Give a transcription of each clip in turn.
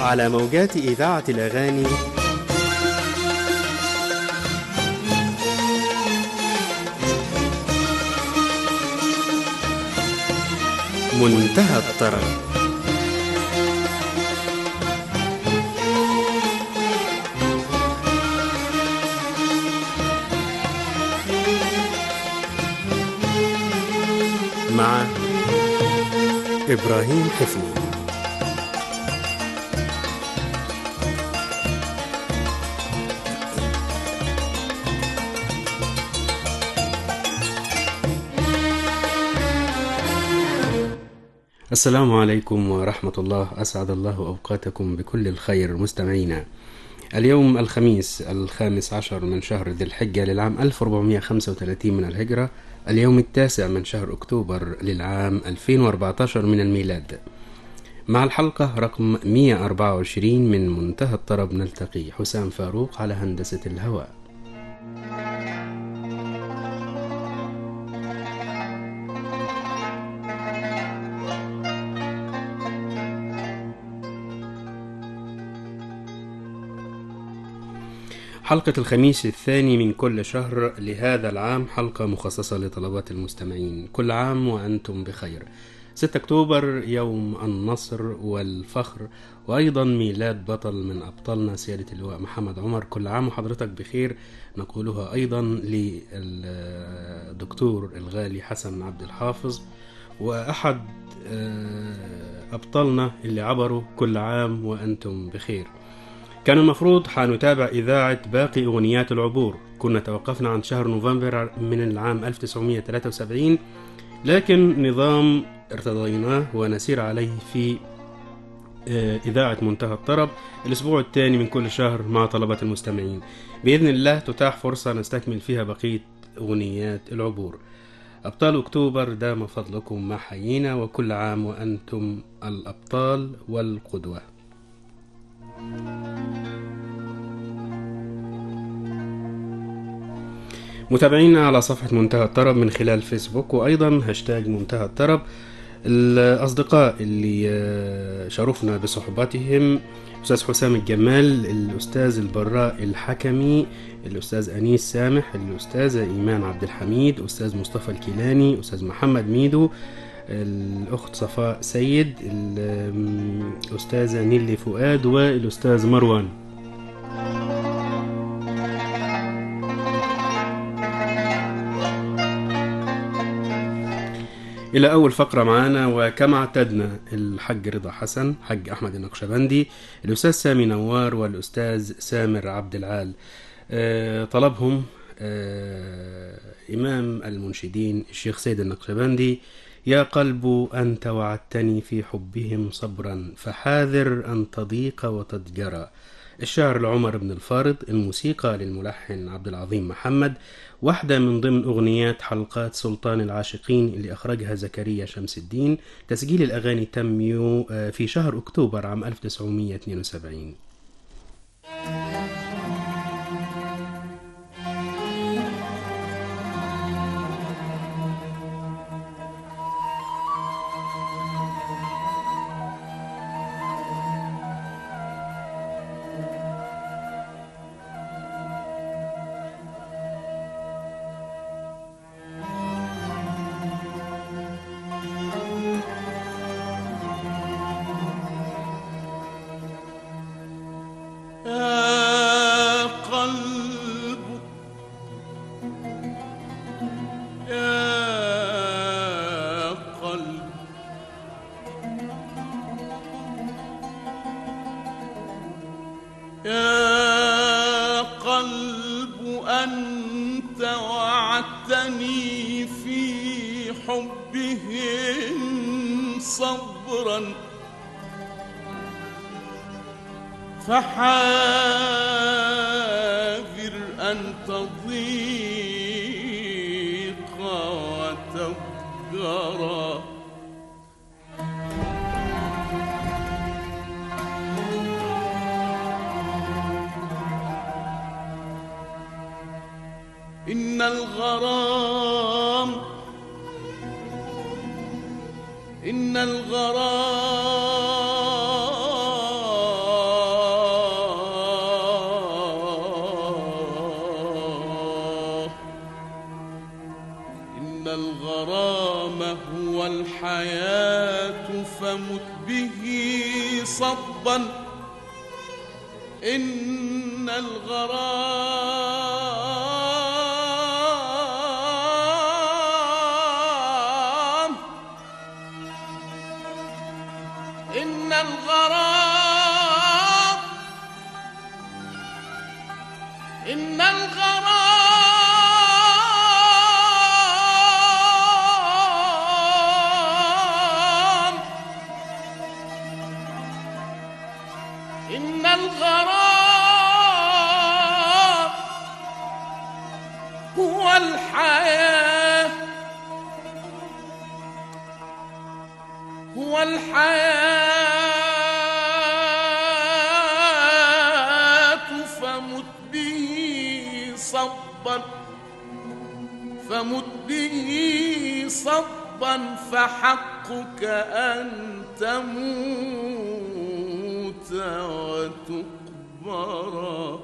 على موجات إذاعة الأغاني منتهى الطرب مع إبراهيم حفني السلام عليكم ورحمة الله أسعد الله أوقاتكم بكل الخير مستمعينا اليوم الخميس الخامس عشر من شهر ذي الحجة للعام 1435 من الهجرة اليوم التاسع من شهر أكتوبر للعام 2014 من الميلاد مع الحلقة رقم 124 من منتهى الطرب نلتقي حسام فاروق على هندسة الهواء حلقة الخميس الثاني من كل شهر لهذا العام حلقة مخصصة لطلبات المستمعين كل عام وأنتم بخير 6 أكتوبر يوم النصر والفخر وأيضا ميلاد بطل من أبطالنا سيادة اللواء محمد عمر كل عام وحضرتك بخير نقولها أيضا للدكتور الغالي حسن عبد الحافظ وأحد أبطالنا اللي عبروا كل عام وأنتم بخير كان المفروض حنتابع إذاعة باقي أغنيات العبور كنا توقفنا عن شهر نوفمبر من العام 1973 لكن نظام ارتضيناه ونسير عليه في إذاعة منتهى الطرب الأسبوع الثاني من كل شهر مع طلبة المستمعين بإذن الله تتاح فرصة نستكمل فيها بقية أغنيات العبور أبطال أكتوبر دام فضلكم ما حيينا وكل عام وأنتم الأبطال والقدوة متابعينا على صفحة منتهى الطرب من خلال فيسبوك وأيضا هاشتاج منتهى الطرب الأصدقاء اللي شرفنا بصحبتهم الأستاذ حسام الجمال الأستاذ البراء الحكمي الأستاذ أنيس سامح الأستاذة إيمان عبد الحميد أستاذ مصطفى الكيلاني أستاذ محمد ميدو الأخت صفاء سيد الأستاذة نيلي فؤاد والأستاذ مروان إلى أول فقرة معانا وكما اعتدنا الحج رضا حسن حج أحمد النقشبندي الأستاذ سامي نوار والأستاذ سامر عبد العال أه طلبهم أه إمام المنشدين الشيخ سيد النقشبندي يا قلب أنت وعدتني في حبهم صبرا فحاذر أن تضيق وتضجرا الشعر لعمر بن الفارض الموسيقى للملحن عبد العظيم محمد واحدة من ضمن أغنيات حلقات سلطان العاشقين اللي أخرجها زكريا شمس الدين تسجيل الأغاني تم في شهر أكتوبر عام 1972 فحاذر أن تضيق وتفجر إن الغرام إن الغرام الحياة فمت به صبا إن الغرام إن الغرام إن الغرام إن الغرام هو الحياة هو الحياة فمت به صبا فمت به صبا فحقك أن تموت وتقبرا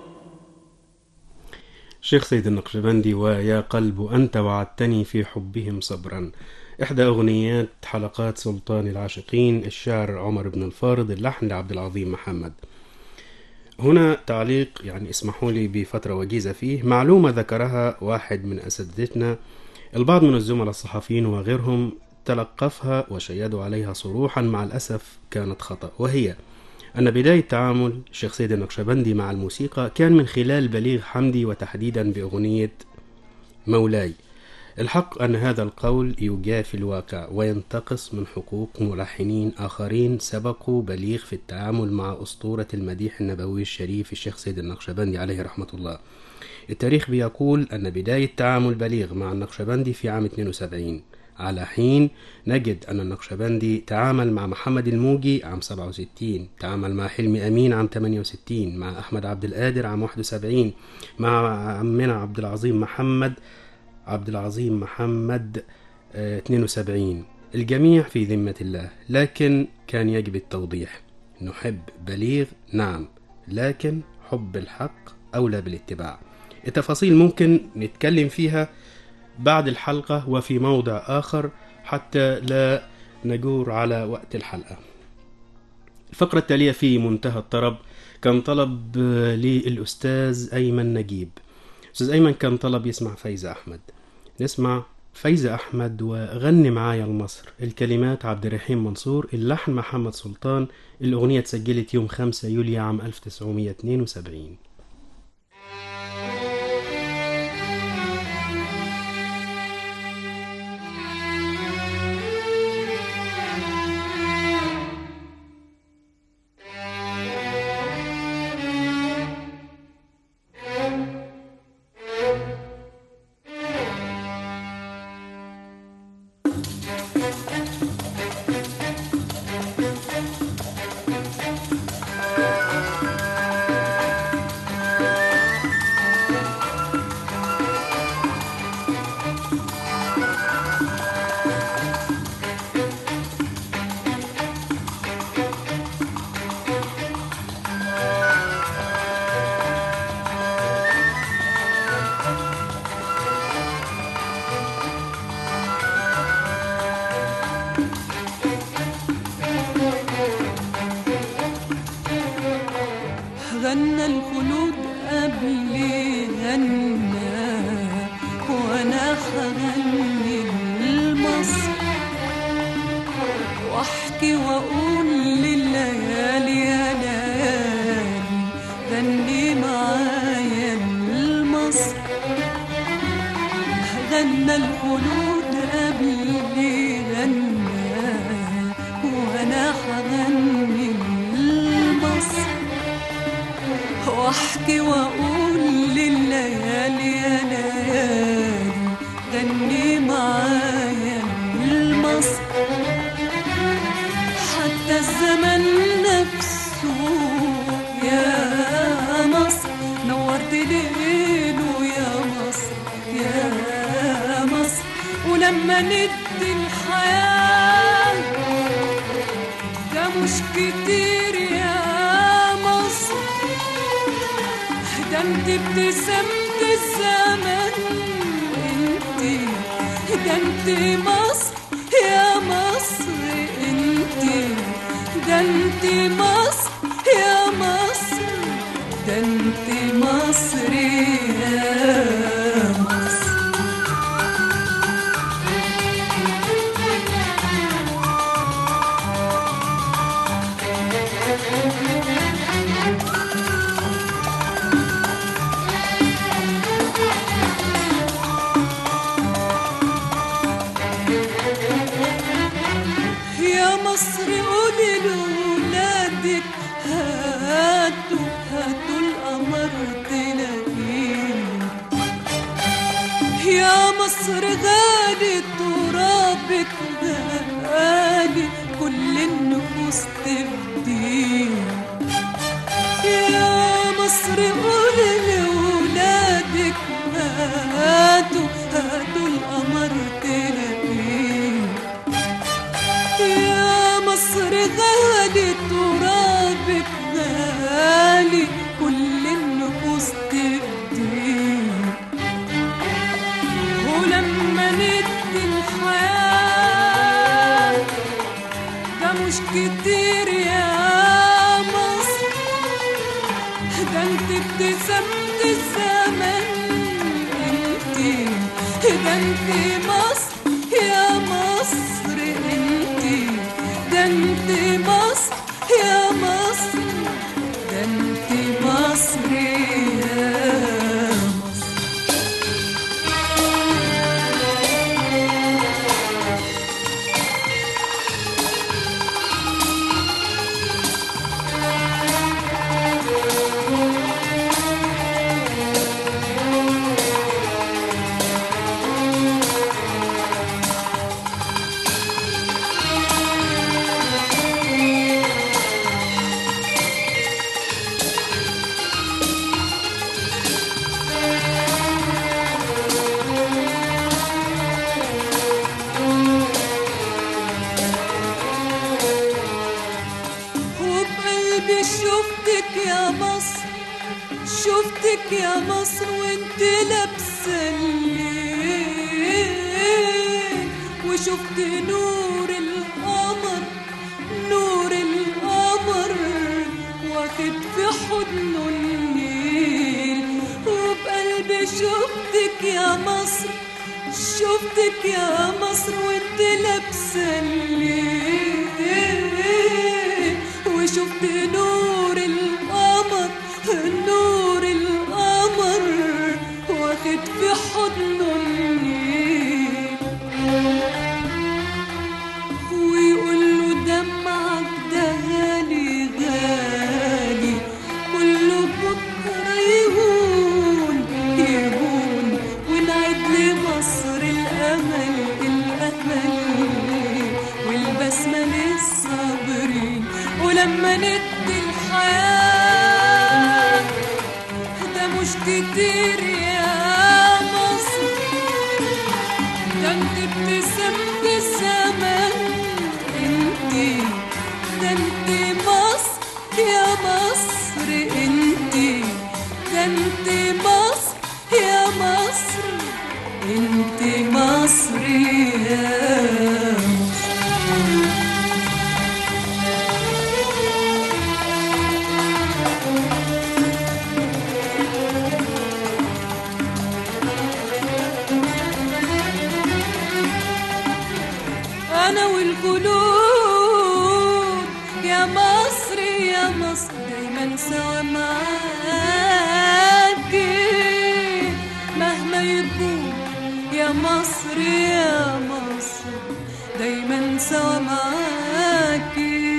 الشيخ سيد النقشبندي ويا قلب أنت وعدتني في حبهم صبرا إحدى أغنيات حلقات سلطان العاشقين الشاعر عمر بن الفارض اللحن لعبد العظيم محمد هنا تعليق يعني اسمحوا لي بفترة وجيزة فيه معلومة ذكرها واحد من أساتذتنا البعض من الزملاء الصحفيين وغيرهم تلقفها وشيدوا عليها صروحا مع الأسف كانت خطأ وهي أن بداية تعامل الشيخ سيد النقشبندي مع الموسيقى كان من خلال بليغ حمدي وتحديدا بأغنية مولاي الحق أن هذا القول يجافي الواقع وينتقص من حقوق ملحنين آخرين سبقوا بليغ في التعامل مع أسطورة المديح النبوي الشريف الشيخ سيد النقشبندي عليه رحمة الله التاريخ بيقول أن بداية تعامل بليغ مع النقشبندي في عام 72 على حين نجد أن النقشبندي تعامل مع محمد الموجي عام 67 تعامل مع حلمي أمين عام 68 مع أحمد عبد القادر عام 71 مع عمنا عبد العظيم محمد عبد العظيم محمد آه، 72 الجميع في ذمة الله لكن كان يجب التوضيح نحب بليغ نعم لكن حب الحق أولى بالاتباع التفاصيل ممكن نتكلم فيها بعد الحلقة وفي موضع آخر حتى لا نجور على وقت الحلقة الفقرة التالية في منتهى الطرب كان طلب آه، للأستاذ أيمن نجيب أستاذ أيمن كان طلب يسمع فايزة أحمد نسمع فايزة أحمد وغني معايا لمصر الكلمات عبد الرحيم منصور اللحن محمد سلطان الأغنية اتسجلت يوم 5 يوليو عام 1972 غنى الخلود قبلي غنى وانا هغني لمصر واحكي واقول لليالي يا ليالي غني معايا لمصر غنى الخلود قبلي غنى وانا هغني لمصر واحكي واقول لليالي يا ليالي غني معايا لمصر حتى الزمن نفسه يا مصر نورت ليله يا مصر يا مصر ولما ندي الحياة ده مش كتير يا مصر ده انت ابتسامة الزمن انت ده انت مصر يا مصر انت ده انت مصر يا مصر ده انت مصر يا مصر يا مصر قولي لولادك هاتوا هاتوا القمر تلاقيه يا مصر غالي ترابك غالي كل النفوس تفديه يا مصر قولي لولادك هاتوا هاتوا القمر تلاقيه يا مصر غالي ترابك غالي كل النفوس تبديه ولما ندي الحياة ده مش كتير يا مصر ده انت ابتسامة الزمن انت ده انت مصر يا مصر انت ده انت مصر يا مصر ده انت مصر يا مصر وبقلبي شفتك يا مصر شفتك يا مصر وانت لابسه الليل وشفت نور القمر نور القمر واخد في حضنه النيل وبقلبي شفتك يا مصر شفتك يا مصر وانت لابسه الليل وشفت نور القمر نور القمر واخد في حضنه النيل ويقول له دمعك ده غالي غالي كله بكره يهون يهون ونعيد لمصر الامل الامل والبسمه للصابرين ولما ندي الحياه ده مش كتير يا مصر ده انت ابتسامة الزمن انت ده انت مصر يا مصر انت ده انت مصر يا مصر انت مصر يا مصر أنا والقلوب يا مصر يا مصر دايما سوا معاكي مهما يكون يا مصر يا مصر دايما سوا معاكي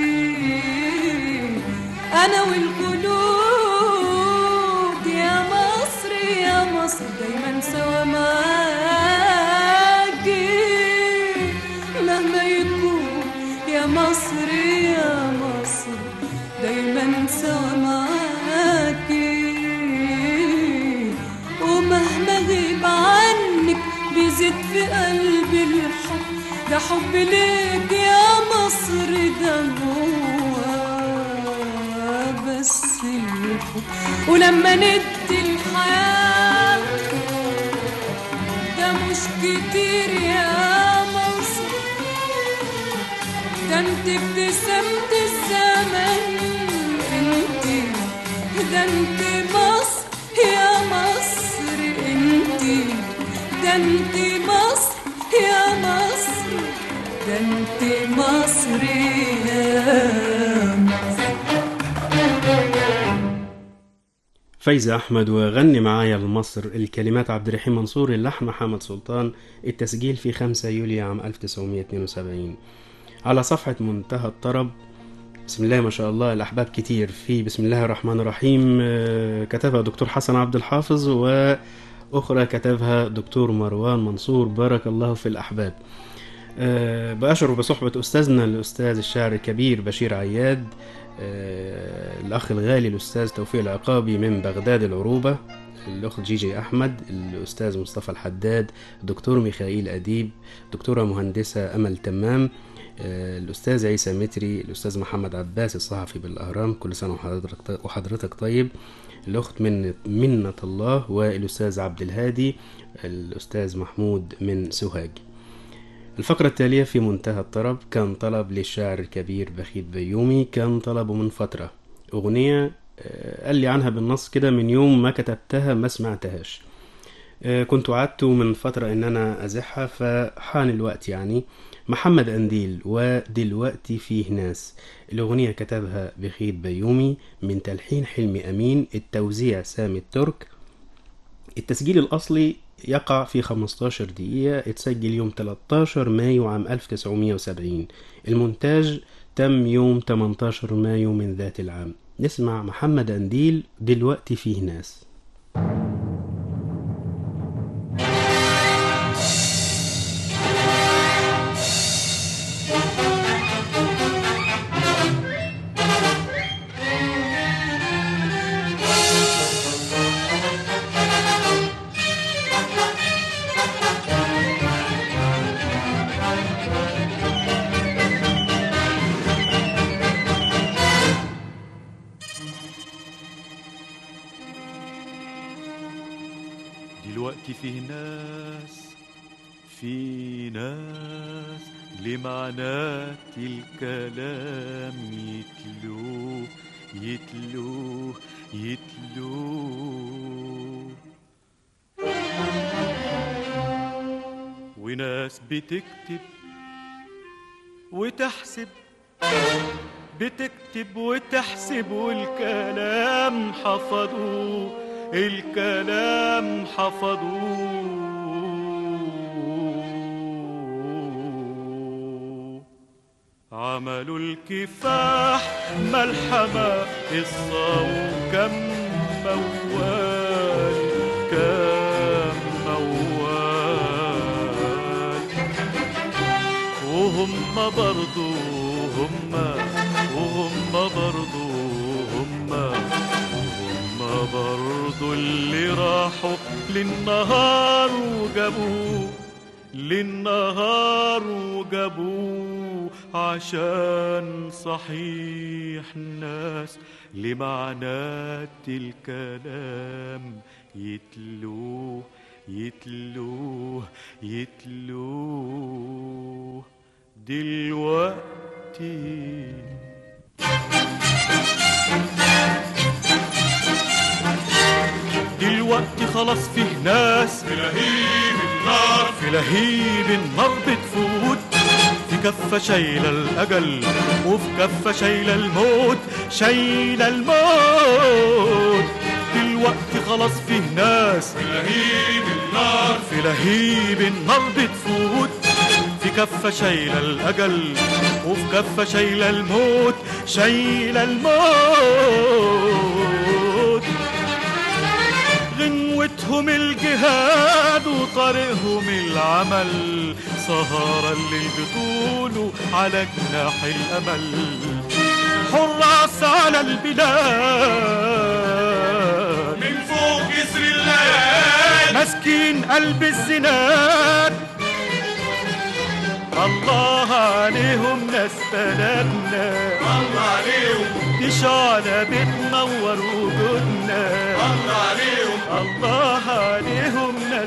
أنا والقلوب يا مصر يا مصر دايما سوا معاكي مهما يكون يا مصر يا مصر دايما سوا معاكي ومهما غيب عنك بيزيد في قلبي الحب ده حب ليك يا مصر ده هو بس الحب ولما ندي الحياة ده مش كتير يا مصر ده انت ابتسامة الزمن انت ده انت مصر يا مصر انت ده انت مصر يا مصر ده انت مصر يا مصر فايزة أحمد وغني معايا لمصر الكلمات عبد الرحيم منصور اللحن محمد سلطان التسجيل في 5 يوليو عام 1972 على صفحة منتهى الطرب بسم الله ما شاء الله الأحباب كتير في بسم الله الرحمن الرحيم آه، كتبها دكتور حسن عبد الحافظ وأخرى كتبها دكتور مروان منصور بارك الله في الأحباب آه، بأشعر بصحبة أستاذنا الأستاذ الشاعر الكبير بشير عياد آه، الأخ الغالي الأستاذ توفيق العقابي من بغداد العروبة الأخت جيجي أحمد الأستاذ مصطفى الحداد دكتور ميخائيل أديب دكتورة مهندسة أمل تمام آه، الأستاذ عيسى متري الأستاذ محمد عباس الصحفي بالأهرام كل سنة وحضرتك, وحضرتك طيب الأخت من منة الله والأستاذ عبد الهادي الأستاذ محمود من سوهاج الفقرة التالية في منتهى الطرب كان طلب للشاعر الكبير بخيت بيومي كان طلبه من فترة أغنية آه، قال لي عنها بالنص كده من يوم ما كتبتها ما سمعتهاش آه، كنت وعدت من فترة إن أنا أزحها فحان الوقت يعني محمد أنديل ودلوقتي فيه ناس الأغنية كتبها بخيت بيومي من تلحين حلمي أمين التوزيع سامي الترك التسجيل الأصلي يقع في 15 دقيقة اتسجل يوم 13 مايو عام 1970 المونتاج تم يوم 18 مايو من ذات العام نسمع محمد أنديل دلوقتي فيه ناس دلوقتي فيه ناس في ناس لمعنات الكلام يتلوه يتلوه يتلوه وناس بتكتب وتحسب بتكتب وتحسب والكلام حفظوه الكلام حفظوه عملوا الكفاح ملحمة قصة وكم موال كم موال وهم برضو هم وهم برضو هم هم برضو اللي راحوا للنهار وجابوه للنهار وجابوه عشان صحيح ناس لمعنات الكلام يتلوه يتلوه يتلوه دلوقتي دلوقتي خلاص فيه ناس في لهيب النار في لهيب النار بتفوت في كفة شايلة الأجل وفي كفة شايلة الموت شايلة الموت دلوقتي خلاص فيه ناس في لهيب النار في لهيب النار بتفوت في كفة شايلة الأجل وفي كفة شايلة الموت شايلة الموت غنوتهم الجهاد وطريقهم العمل سهرة اللي بطوله على جناح الأمل حراس على البلاد من فوق جسر الليل ماسكين قلب الزناد الله عليهم ناس بلدنا الله عليهم دي شعلة بتنور وجودنا الله عليهم الله عليهم ناس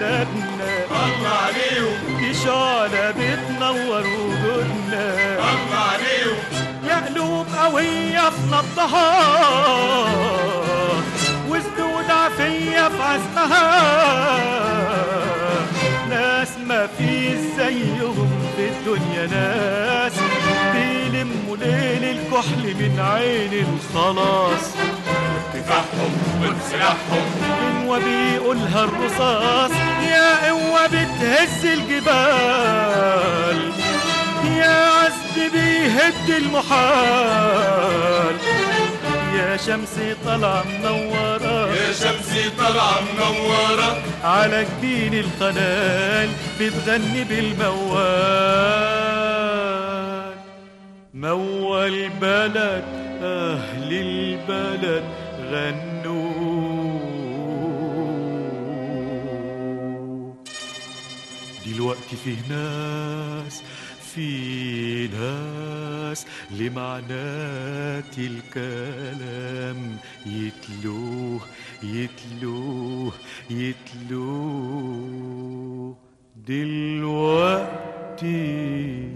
بلدنا الله عليهم دي شعلة بتنور وجودنا الله قوية في نبضها وسدود عافية في عزمها ناس ما في زيهم في الدنيا ناس بيلموا ليل الكحل من عين الخلاص كفاحهم وانسلاحهم قوة بيقولها الرصاص يا قوة بتهز الجبال يا عزم بيهد المحال يا شمس طالعة منورة يا شمسي طالعة منورة على جبين القنال بتغني بالموال موال بلد أهل البلد غنوا دلوقتي فيه ناس في ناس لمعنات الكلام يتلوه يتلوه يتلوه دلوقتي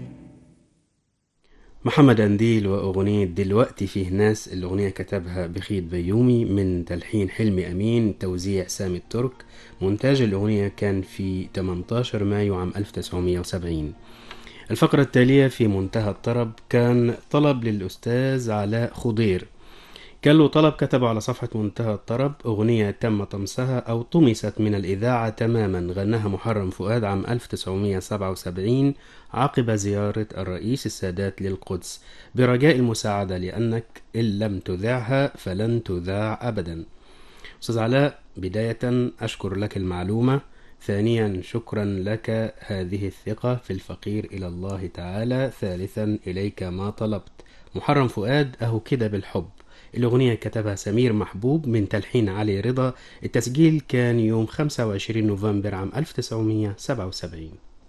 محمد أنديل وأغنية دلوقتي فيه ناس الأغنية كتبها بخيت بيومي من تلحين حلمي أمين توزيع سامي الترك مونتاج الأغنية كان في 18 مايو عام 1970 الفقرة التالية في منتهى الطرب كان طلب للأستاذ علاء خضير كان له طلب كتبه على صفحة منتهى الطرب أغنية تم طمسها أو طمست من الإذاعة تماما غناها محرم فؤاد عام 1977 عقب زيارة الرئيس السادات للقدس برجاء المساعدة لأنك إن لم تذاعها فلن تذاع أبدا أستاذ علاء بداية أشكر لك المعلومة ثانيا شكرا لك هذه الثقة في الفقير إلى الله تعالى ثالثا إليك ما طلبت محرم فؤاد أهو كده بالحب الأغنية كتبها سمير محبوب من تلحين علي رضا التسجيل كان يوم 25 نوفمبر عام 1977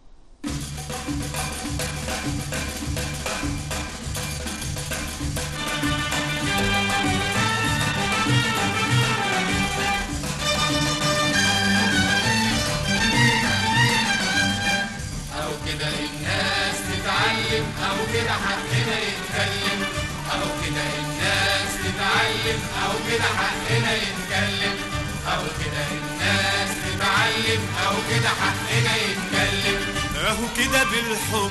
أو كده الناس تتعلم أو كده حقنا يتكلم أو كده الناس تتعلم أو كده حقنا يتكلم أو كده الناس تتعلم أو كده حقنا يتكلم اهو كده بالحب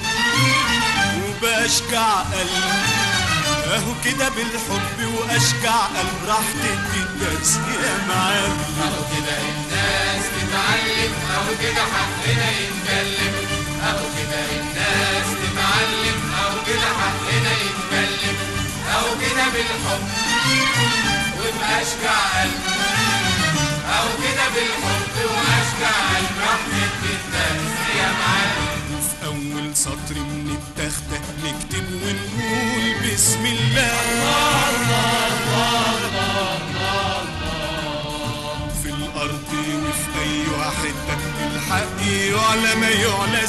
وبشجع قلب اهو كده بالحب واشجع قلب راح تدي الدرس يا معلم أو كده الناس تتعلم أو كده حقنا يتكلم أو كده الناس تتعلم أو كده حقنا يتكلم أو كده بالحب وبأشجع قلب أو كده بالحب وأشجع قلب راح ندي الدرس يا معلم في اول سطر من التختة نكتب ونقول بسم الله في الارض وفي اي حتة الحق يعلى ما يعلى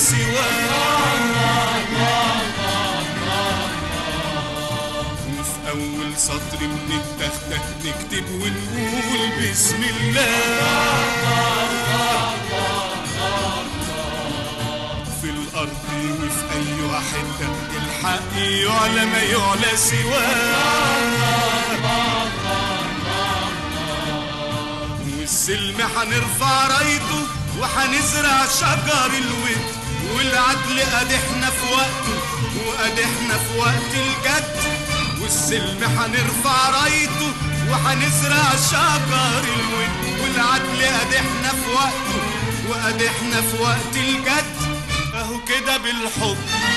سواه وفي اول سطر من التختة نكتب ونقول بسم الله في الأرض وفي أي حتة الحق يعلى ما يعلى سواه والسلم حنرفع رايته وحنزرع شجر الود والعدل ادي احنا في وقته وادي احنا في وقت الجد والسلم حنرفع رايته وحنزرع شجر الود والعدل ادي احنا في وقته وادي احنا في وقت الجد اهو كده بالحب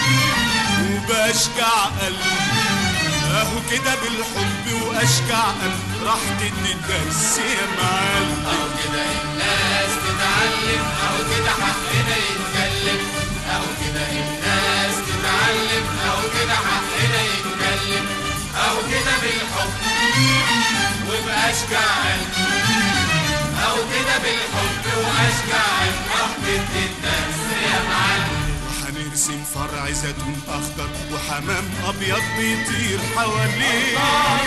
وبشجع قلبي اهو كده بالحب واشجع قلبي راح تدي الدرس يا معلم أو كده الناس تتعلم أو كده حقنا يتكلم أو كده الناس تتعلم أو كده حقنا يتكلم أو كده بالحب وبأشجع قلب أو كده بالحب وأشجع قلب راح تدي الدرس يا معلم وحنرسم فرع زيتون اخضر وحمام ابيض بيطير حواليه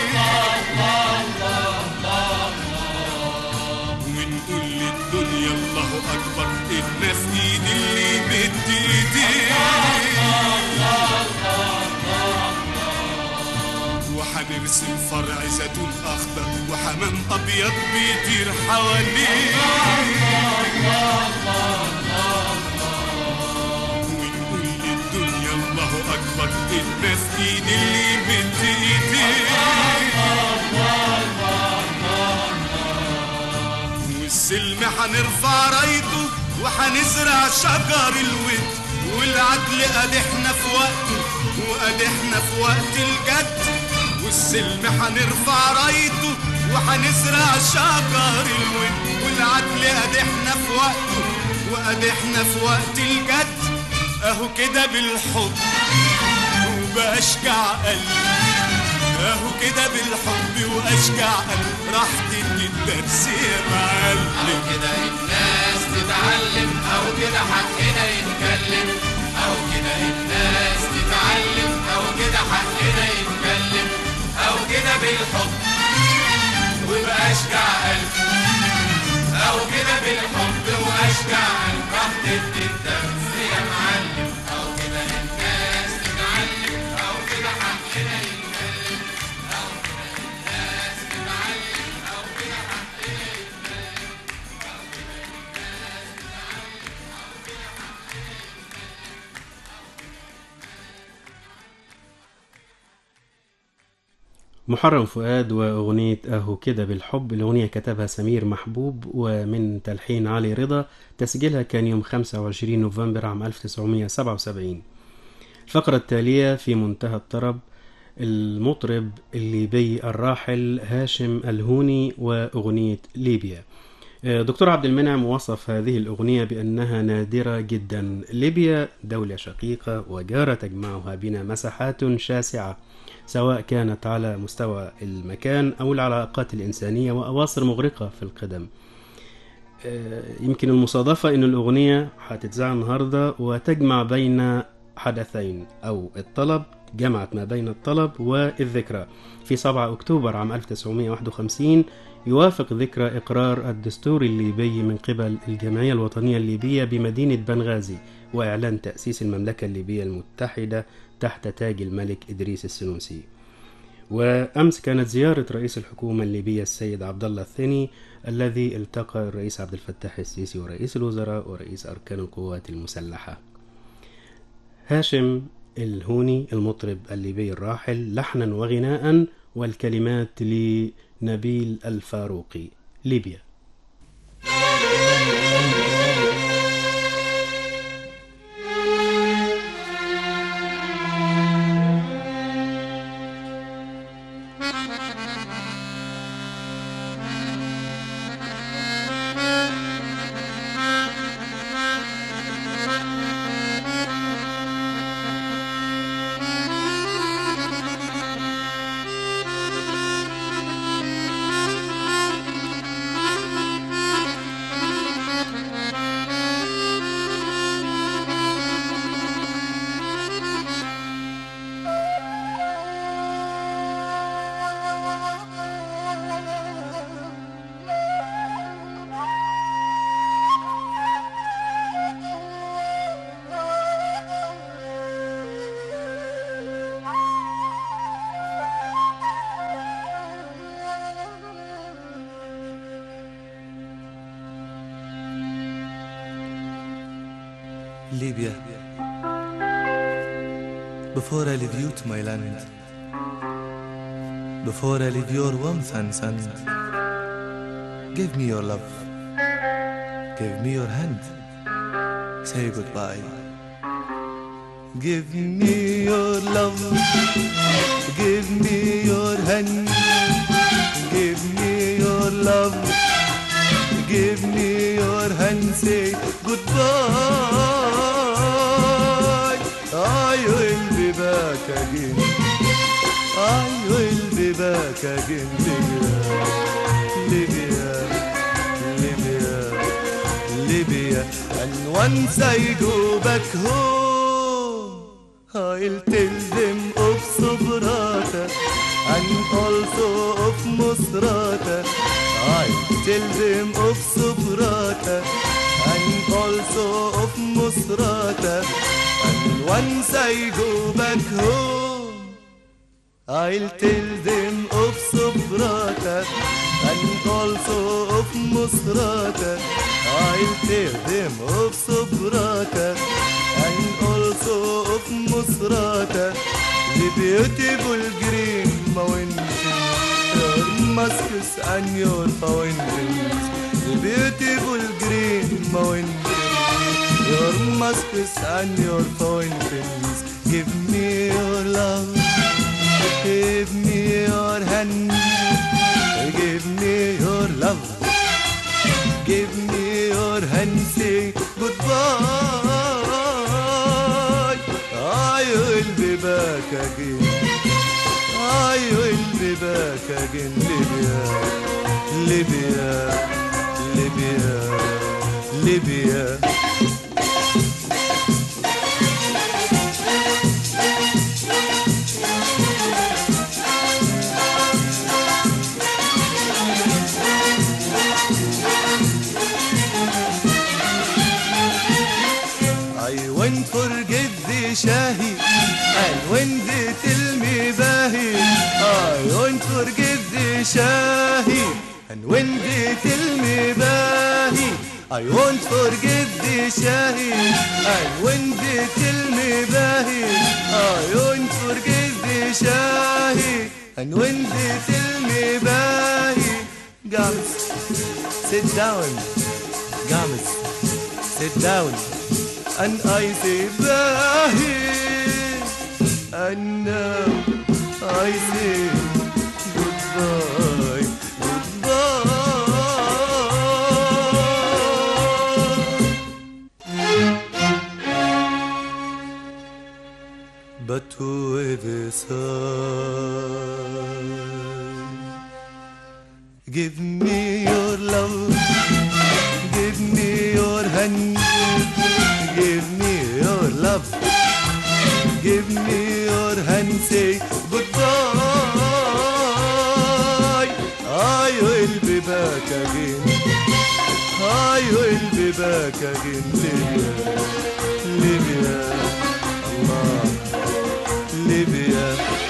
ونقول للدنيا الله اكبر ايدنا في ايد اللي مد ايديه هنرسم فرع زيتون اخضر وحمام ابيض بيطير حواليه ونقول للدنيا الله اكبر ايدنا في ايد اللي مد ايديه والسلم هنرفع رايته وهنزرع شجر الود والعدل قادحنا في وقته وقادحنا في وقت الجد والسلم هنرفع رايته وهنزرع شجر الود والعدل قادحنا في وقته وقادحنا في وقت الجد اهو كده بالحب وبأشجع قلبي اهو كده بالحب واشجع قلبي راح تدي الدرس يا معلم أو كده الناس تتعلم أو كده حقنا يتكلم أو كده الناس تتعلم أو كده حقنا يتكلم أو كده بالحب وبأشجع قلب أو كده بالحب وأشجع قلب راح تدي الدرس يا معلم أو كده الناس تتعلم أو كده حقنا يتكلم أو كده الناس تتعلم أو كده حقنا يتكلم محرم فؤاد وأغنية أهو كده بالحب الأغنية كتبها سمير محبوب ومن تلحين علي رضا تسجيلها كان يوم 25 نوفمبر عام 1977 الفقرة التالية في منتهى الطرب المطرب الليبي الراحل هاشم الهوني وأغنية ليبيا دكتور عبد المنعم وصف هذه الأغنية بأنها نادرة جدا ليبيا دولة شقيقة وجارة تجمعها بنا مساحات شاسعة سواء كانت على مستوى المكان أو العلاقات الإنسانية وأواصر مغرقة في القدم آه، يمكن المصادفة أن الأغنية هتتذاع النهاردة وتجمع بين حدثين أو الطلب جمعت ما بين الطلب والذكرى في 7 أكتوبر عام 1951 يوافق ذكرى إقرار الدستور الليبي من قبل الجمعية الوطنية الليبية بمدينة بنغازي وإعلان تأسيس المملكة الليبية المتحدة تحت تاج الملك إدريس السنوسي وأمس كانت زيارة رئيس الحكومة الليبية السيد عبد الله الثاني الذي التقى الرئيس عبد الفتاح السيسي ورئيس الوزراء ورئيس أركان القوات المسلحة هاشم الهوني المطرب الليبي الراحل لحنا وغناء والكلمات لنبيل الفاروقي ليبيا Libya. Before I leave you to my land, before I leave your warmth and sun, give me your love, give me your hand, say goodbye. Give me your love, give me your hand, give me your love. Give me your hand, say goodbye. I will be back again. I will be back again, Libya, Libya, Libya, Libya. And once I go back home, I'll tell them of Sobrata and also of Musrata. I'll tell them of Sobrata and also of Musrata. And once I go back home, I'll tell them of Subrata and also of Musrata. I'll tell them of Subrata and also of Musrata. The beautiful green mountains, your muscus and your fountains. The beautiful green mountains, your muscus and your fountains. Give me your love. Give me your hand, give me your love, give me your hand, say goodbye. I will be back again. I will be back again, Libya, Libya, Libya, Libya. I won't forget the Shahi And when they tell me Bahi I won't forget the Shahi And when they tell me Bahi I won't forget the Shahi And when they tell me Bahi I won't forget the Shahi And when they tell me Bahi Gamis, sit down Gamis, sit down and I say Bahi and now I say goodbye, goodbye. But whoever sigh, give me your love, give me your hand. Give me your love. Give me your hand. Say goodbye. I will be back again. I will be back again. Libya, Libya, Allah, Libya.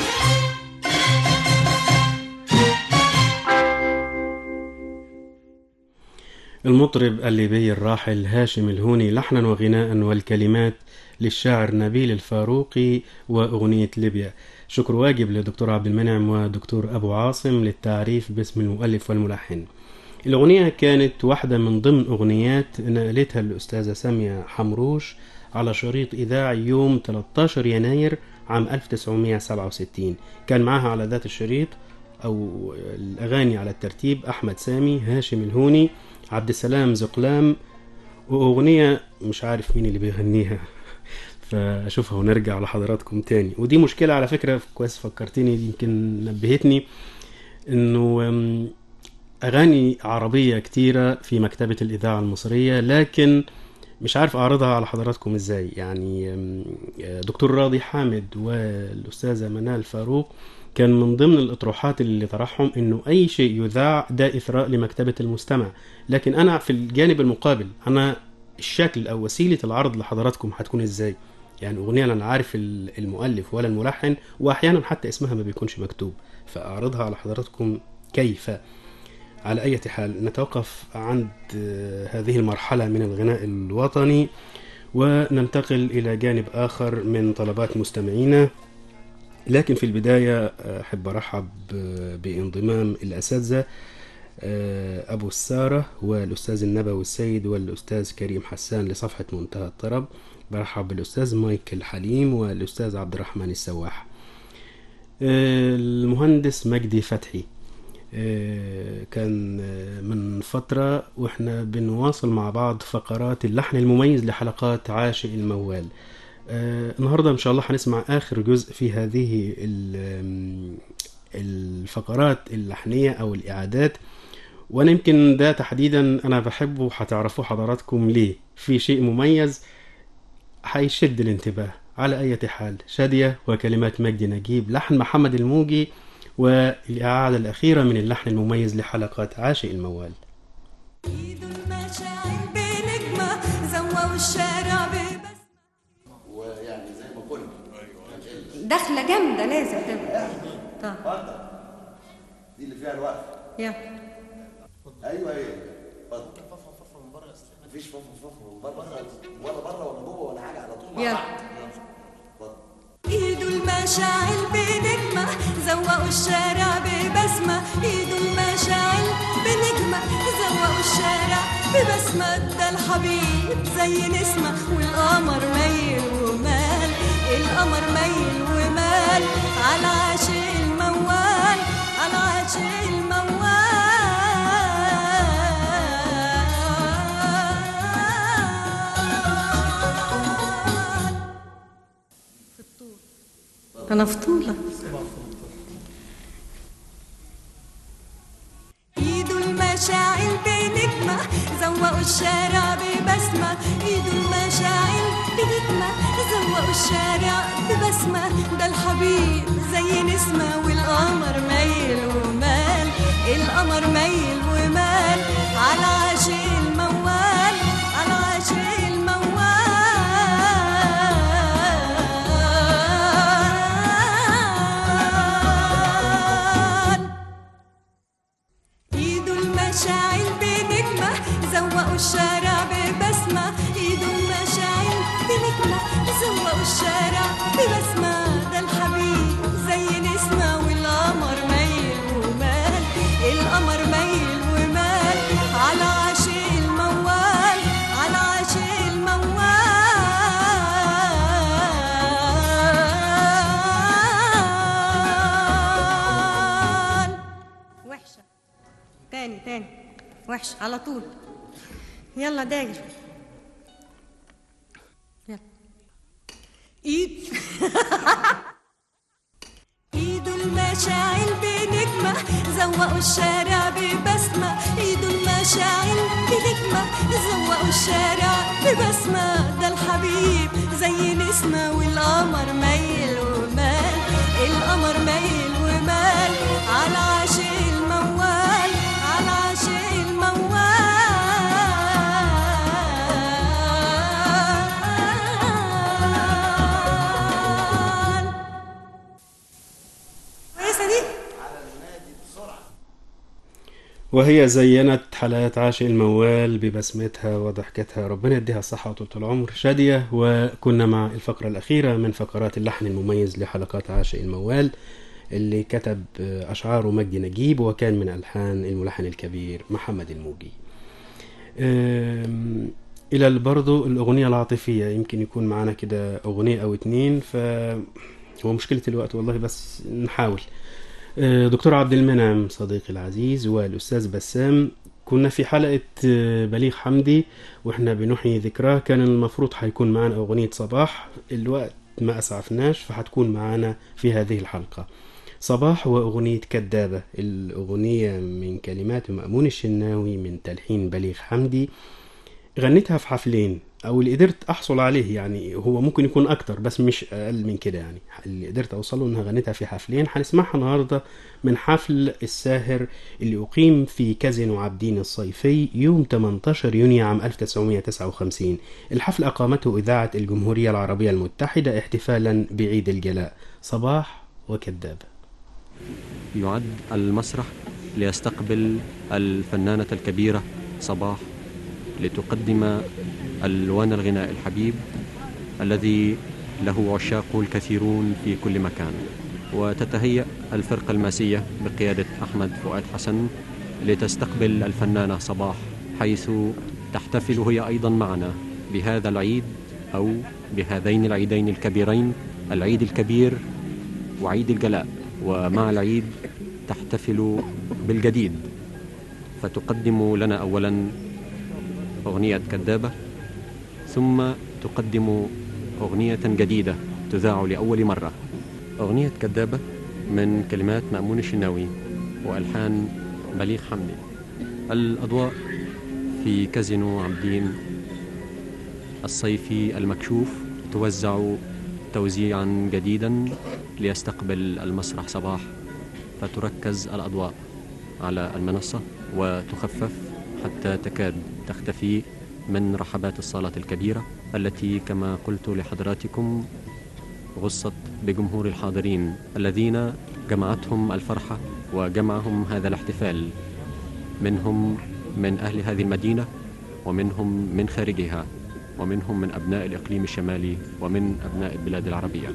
المطرب الليبي الراحل هاشم الهوني لحنا وغناء والكلمات للشاعر نبيل الفاروقي وأغنية ليبيا شكر واجب لدكتور عبد المنعم ودكتور أبو عاصم للتعريف باسم المؤلف والملحن الأغنية كانت واحدة من ضمن أغنيات نقلتها الأستاذة سامية حمروش على شريط إذاعي يوم 13 يناير عام 1967 كان معها على ذات الشريط أو الأغاني على الترتيب أحمد سامي هاشم الهوني عبد السلام زقلام وأغنية مش عارف مين اللي بيغنيها فأشوفها ونرجع لحضراتكم تاني ودي مشكلة على فكرة كويس فكرتني يمكن نبهتني إنه أم، أغاني عربية كتيرة في مكتبة الإذاعة المصرية لكن مش عارف أعرضها على حضراتكم إزاي يعني أم، دكتور راضي حامد والأستاذة منال فاروق كان من ضمن الأطروحات اللي طرحهم إنه أي شيء يذاع ده إثراء لمكتبة المستمع لكن أنا في الجانب المقابل أنا الشكل أو وسيلة العرض لحضراتكم هتكون إزاي يعني أغنية أنا عارف ال- المؤلف ولا الملحن وأحيانا حتى اسمها ما بيكونش مكتوب فأعرضها على حضراتكم كيف على أي حال نتوقف عند آه، هذه المرحلة من الغناء الوطني وننتقل إلى جانب آخر من طلبات مستمعينا لكن في البداية آه، أحب أرحب آه، بانضمام الأساتذة آه، أبو السارة والأستاذ النبوي السيد والأستاذ كريم حسان لصفحة منتهى الطرب برحب بالأستاذ مايكل حليم والأستاذ عبد الرحمن السواح آه، المهندس مجدي فتحي آه، كان آه، من فترة واحنا بنواصل مع بعض فقرات اللحن المميز لحلقات عاشق الموال آه، النهاردة إن شاء الله هنسمع آخر جزء في هذه ال- آم، الفقرات اللحنية أو الإعادات وأنا يمكن ده تحديدا أنا بحبه هتعرفوه حضراتكم ليه في شيء مميز هيشد الانتباه على أي حال شادية وكلمات مجدي نجيب لحن محمد الموجي والإعادة الأخيرة من اللحن المميز لحلقات عاشق الموال ايد المشاعر بنجمة زووا الشارع ببسمة دخلة جامدة لازم تبقى طب اتفضل دي اللي فيها الوقف يلا ايوه ايه اتفضل مفيش فف فف من بره خالص ولا بره ولا جوه ولا حاجه على طول مع يلا. بعض اتفضل ايده المشاعل بنجمة زوقوا الشارع ببسمة ايده المشاعل بنجمة زوقوا الشارع ببسمة ده الحبيب زي نسمة والقمر ميل ومال القمر ميل ومال على عاشق الموال على عاشق الموال انا فطولة ايده المشاعل بنجمة زوقوا الشارع ببسمة ايده المشاعل بنجمة زوقوا الشارع ببسمة ده الحبيب زي نسمة والقمر ميل ومال القمر ميل ومال على عاشق الموال على عاشق الموال ايده المشاعل بنجمة زوقوا الشارع ببسمة ايده المشاعل بنجمة زوقوا الشارع ببسمة ده الحبيب زي نسمة والقمر ميل ومال القمر ميل ومال على عاشق الموال على عاشق الموال وحشة تاني تاني وحشة على طول يلا داير يلا ايد ايده المشاعل بنجمة زوقوا الشارع ببسمة ايده المشاعل بنجمة زوقوا الشارع ببسمة ده الحبيب زي نسمة والقمر ميل ومال القمر ميل ومال على عاشق الموال على عاشق الموال كويسة دي وهي زينت حلقات عاشق الموال ببسمتها وضحكتها ربنا يديها الصحة وطولة العمر شادية وكنا مع الفقرة الأخيرة من فقرات اللحن المميز لحلقات عاشق الموال اللي كتب أشعاره مجدي نجيب وكان من ألحان الملحن الكبير محمد الموجي أم، إلى برضو الأغنية العاطفية يمكن يكون معنا كده أغنية أو اتنين ف هو مشكلة الوقت والله بس نحاول آه، دكتور عبد المنعم صديقي العزيز والأستاذ بسام كنا في حلقة آه، بليغ حمدي واحنا بنحيي ذكراه كان المفروض حيكون معنا أغنية صباح الوقت ما أسعفناش فحتكون معنا في هذه الحلقة صباح وأغنية كدابة الأغنية من كلمات مأمون الشناوي من تلحين بليغ حمدي غنيتها في حفلين او اللي قدرت احصل عليه يعني هو ممكن يكون اكتر بس مش اقل من كده يعني اللي قدرت اوصله انها غنيتها في حفلين هنسمعها النهارده من حفل الساهر اللي اقيم في كازينو عابدين الصيفي يوم 18 يونيو عام 1959 الحفل اقامته اذاعه الجمهوريه العربيه المتحده احتفالا بعيد الجلاء صباح وكذاب يعد المسرح ليستقبل الفنانة الكبيرة صباح لتقدم ألوان الغناء الحبيب الذي له عشاقه الكثيرون في كل مكان وتتهيأ الفرقة الماسية بقيادة أحمد فؤاد حسن لتستقبل الفنانة صباح حيث تحتفل هي أيضا معنا بهذا العيد أو بهذين العيدين الكبيرين العيد الكبير وعيد الجلاء ومع العيد تحتفل بالجديد فتقدم لنا أولا أغنية كذابة ثم تقدم أغنية جديدة تذاع لأول مرة أغنية كذابة من كلمات مأمون الشناوي وألحان بليغ حمدي الأضواء في كازينو عابدين الصيفي المكشوف توزع توزيعا جديدا ليستقبل المسرح صباح فتركز الأضواء على المنصة وتخفف حتى تكاد تختفي من رحبات الصالة الكبيرة التي كما قلت لحضراتكم غصت بجمهور الحاضرين الذين جمعتهم الفرحة وجمعهم هذا الاحتفال منهم من أهل هذه المدينة ومنهم من خارجها ومنهم من أبناء الإقليم الشمالي ومن أبناء البلاد العربية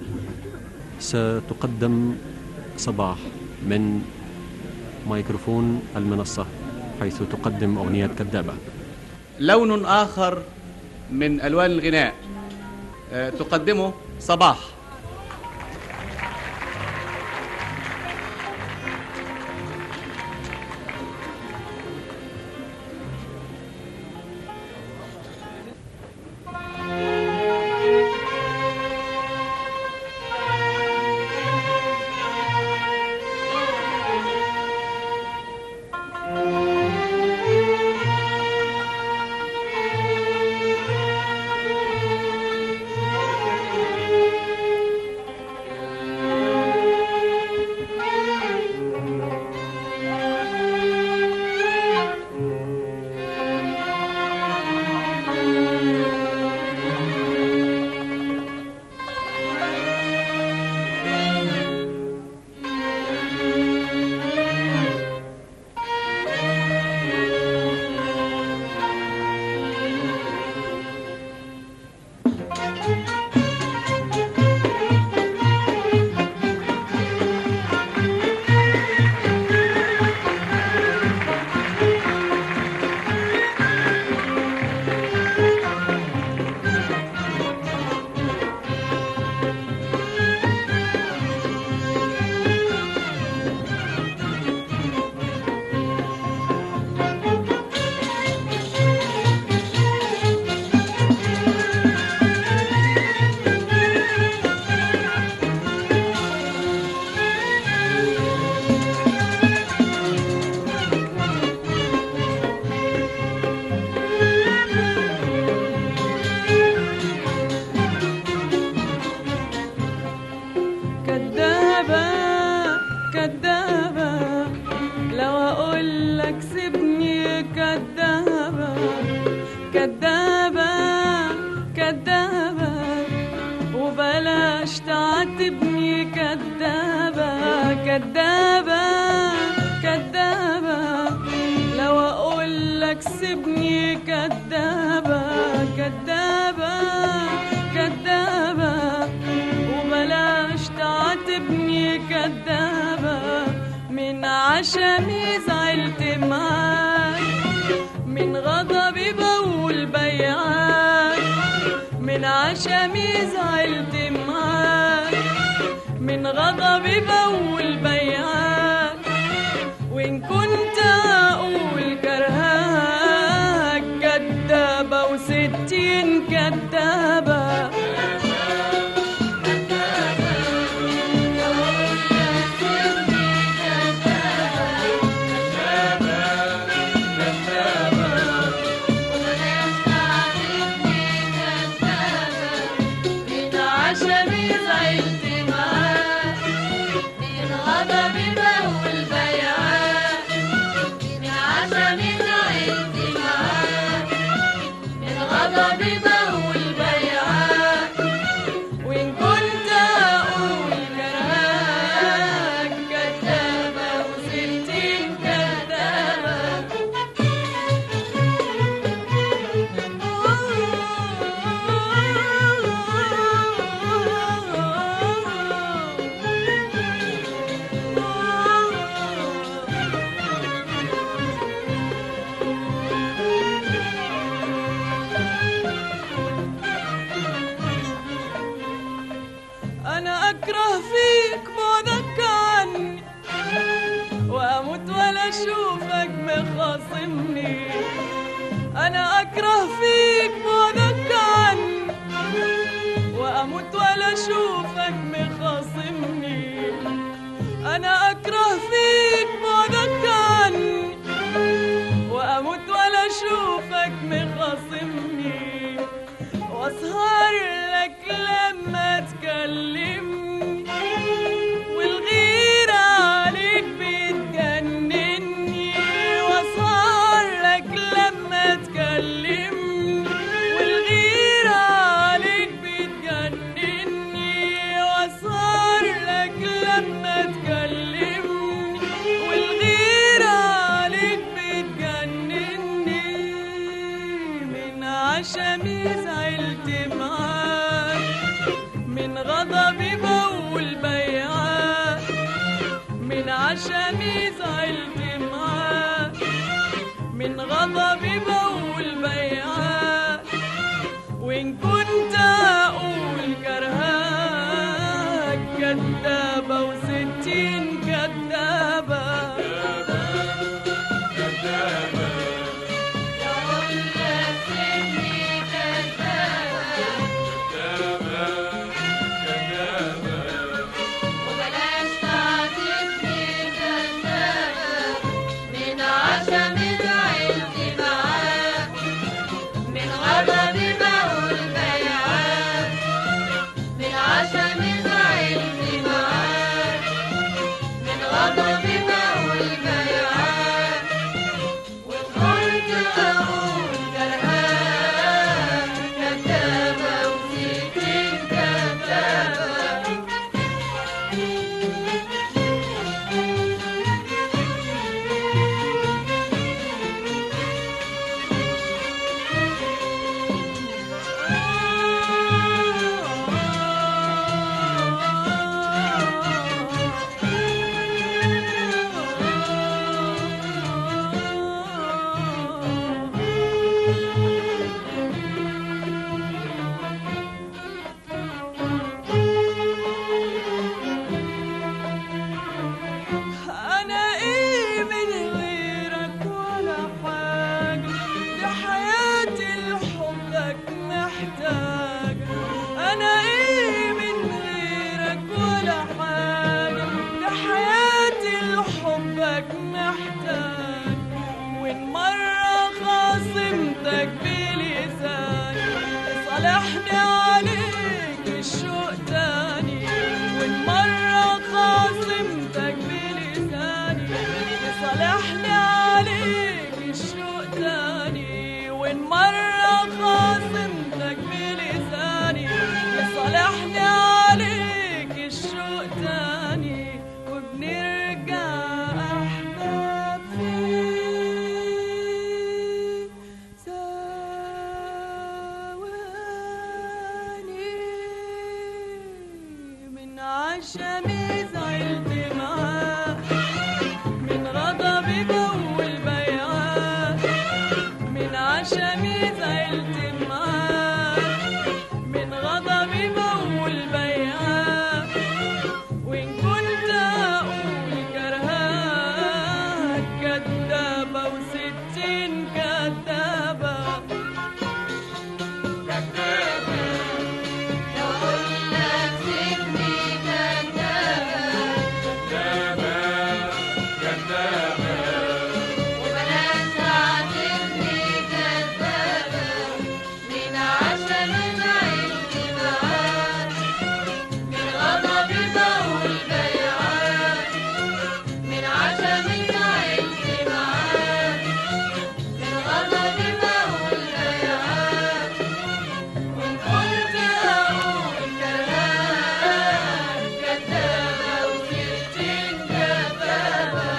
ستقدم صباح من ميكروفون المنصة حيث تقدم أغنية كذابة لون آخر من ألوان الغناء آه، تقدمه صباح كدابة كدابة لو أقول لك سيبني كدابة كدابة كدابة وبلاش تعاتبني كدابة كدابة كدابة لو أقول لك سيبني كدابة كدابة كدابة وبلاش تعاتبني كدابة من عشمي زعلت معاك من غضبي بقول بيعاك من عشمي زعلت معاك من غضبي بقول بيعاك وإن كنت أقول كرهاك كدابة وستين كدابة من عشمي زعلت معاك من غضبي بقول بيعاك من عشمي زعلت معاك من غضبي بقول بيعاك وإن كنت أقول كرهاك كدابة وستين كدابة أنا أكره فيك بعدك عني وأموت ولا أشوفك مخاصمني أنا أكره فيك بعدك عني وأموت ولا أشوفك مخاصمني أنا أكره فيك بعدك عني وأموت ولا أشوفك مخاصمني وأسهر لك لما تكلمني والغيرة عليك بتجنني وأسهر لك لما تكلمني والغيرة عليك بتجنني وأسهر لك لما تكلمني عشمي زعلت معاك من غضبي بقول بيعاك وإن كنت أقول كرهاك كدابة وستين كدابة وبلاش تعاتبني كذابة من عشم زعلت معاك من غضبي بقول بيعاك من عشم زعلت معاك من غضبي بقول بيعاك وقلت أقول كرهاك كذابة وستين كذابة أنا إيه من غيرك ولا حاجة لحياتي لحبك محتاج أنا إيه من غيرك ولا حاجة لحياتي لحبك محتاج وإن مرة خاصمتك بلساني صالحني عليك الشوق تاني وإن مرة خاصمتك بلساني صالحني عليك الشوق تاني وإن مرة خاصمتك بلساني صالحني عليك الشوق تاني وبنرجع أحباب فيك ثواني من عشمي زعلت معاك من غضبي بقول بيعاك من عشمي زعلت معاك من غضبي بقول بيعاك وإن كنت أقول كرهاك كدابة وستين كدابة لو قلنا سيبني كذابة وبلاش تعاتبني كذابة من عشم زعلت معاك من غضبي بقول بيعاك من عشم زعلت معاك من غضبي بقول بيعاك وإن كنت أقول كلام كذابة وستين كذابة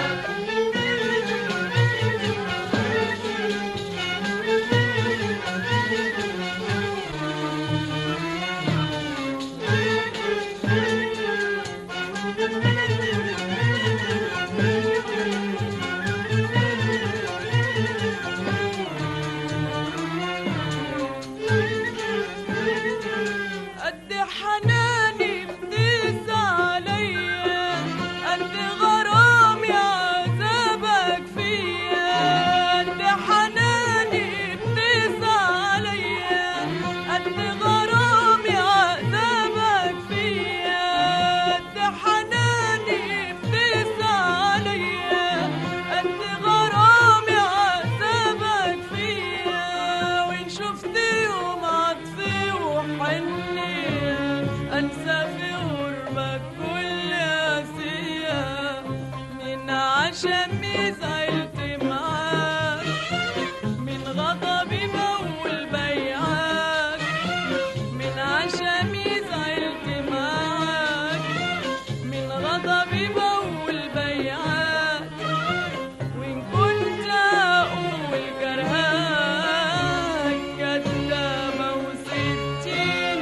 قد حناني بتقسى عليا قد غرامي عذابك فيا قد حناني بتقسى عليا قد غرامي عذابك فيا قد حناني بتقسى عليا قد غرامي عذابك فيا وإن شفت يوم عطفي وحنية أنسى في قربك كل قاسية من عشمي زعلت معاك من غضبي بقول بيعاك من عشمي زعلت معاك من غضبي بقول بيعاك وإن كنت أقول كرهاك كدابة وستين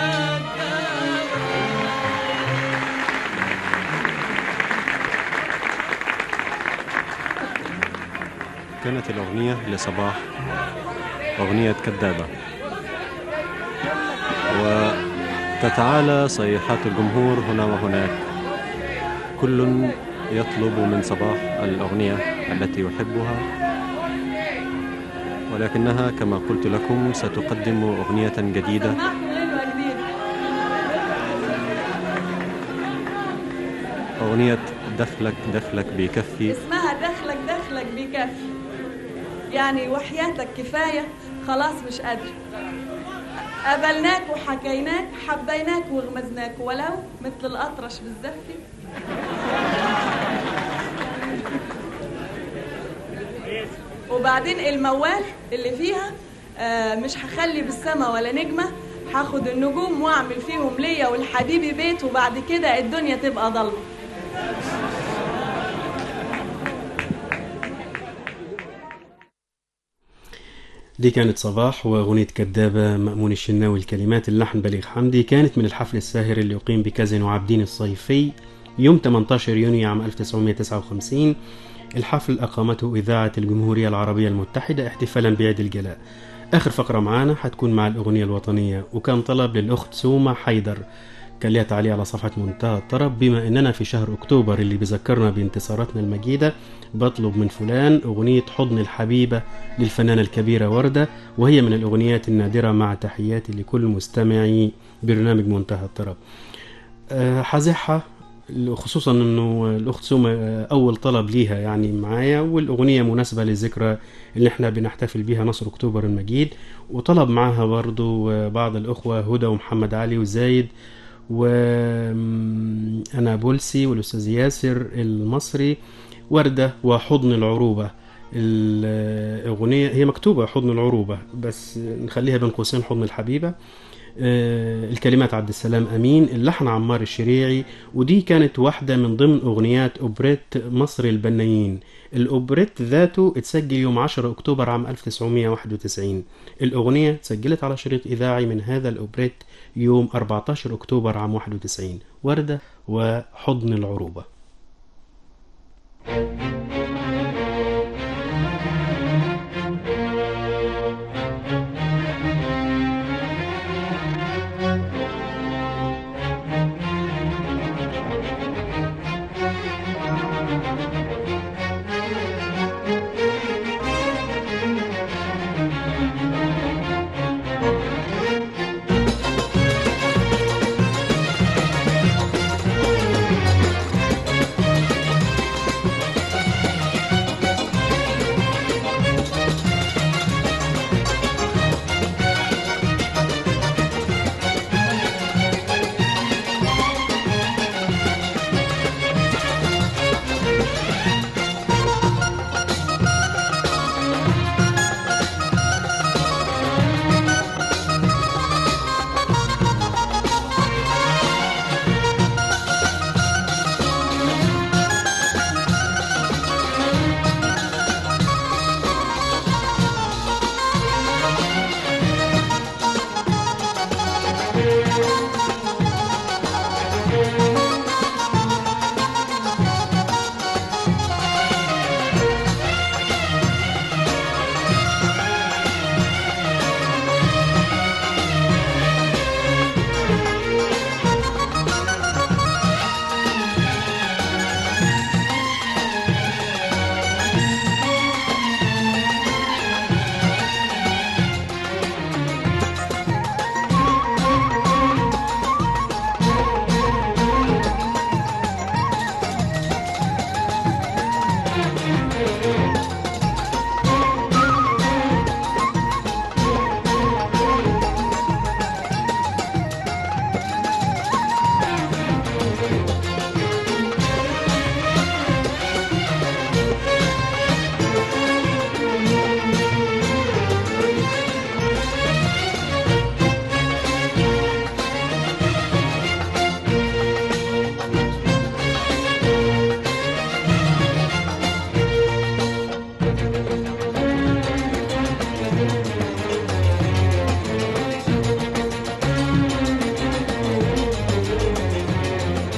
كدابة كانت الأغنية لصباح أغنية كذابة وتتعالى صيحات الجمهور هنا وهناك كل يطلب من صباح الأغنية التي يحبها ولكنها كما قلت لكم ستقدم أغنية جديدة أغنية دخلك دخلك بكفي اسمها دخلك دخلك بكفي يعني وحياتك كفاية خلاص مش قادر قابلناك وحكيناك حبيناك وغمزناك ولو مثل الأطرش بالزفة وبعدين الموال اللي فيها آه مش هخلي بالسما ولا نجمة هاخد النجوم واعمل فيهم ليا والحبيبي بيت وبعد كده الدنيا تبقى ضلمه دي كانت صباح وأغنية كدابة مأمون الشناوي الكلمات اللحن بليغ حمدي كانت من الحفل الساهر اللي يقيم بكازينو عابدين الصيفي يوم 18 يونيو عام 1959 الحفل أقامته إذاعة الجمهورية العربية المتحدة احتفالا بعيد الجلاء آخر فقرة معانا هتكون مع الأغنية الوطنية وكان طلب للأخت سومة حيدر كان ليها تعليق على صفحة منتهى الطرب بما إننا في شهر أكتوبر اللي بيذكرنا بانتصاراتنا المجيدة بطلب من فلان أغنية حضن الحبيبة للفنانة الكبيرة وردة وهي من الأغنيات النادرة مع تحياتي لكل مستمعي برنامج منتهى الطرب أه حزحها خصوصا انه الاخت سومة اول طلب ليها يعني معايا والاغنيه مناسبه للذكرى اللي احنا بنحتفل بيها نصر اكتوبر المجيد وطلب معاها برضو بعض الاخوه هدى ومحمد علي وزايد وانا بولسي والاستاذ ياسر المصري ورده وحضن العروبه الاغنيه هي مكتوبه حضن العروبه بس نخليها بين قوسين حضن الحبيبه آه، الكلمات عبد السلام امين اللحن عمار الشريعي ودي كانت واحده من ضمن اغنيات اوبريت مصر البنايين الاوبريت ذاته اتسجل يوم 10 اكتوبر عام 1991 الاغنيه اتسجلت على شريط اذاعي من هذا الاوبريت يوم 14 اكتوبر عام 91 ورده وحضن العروبه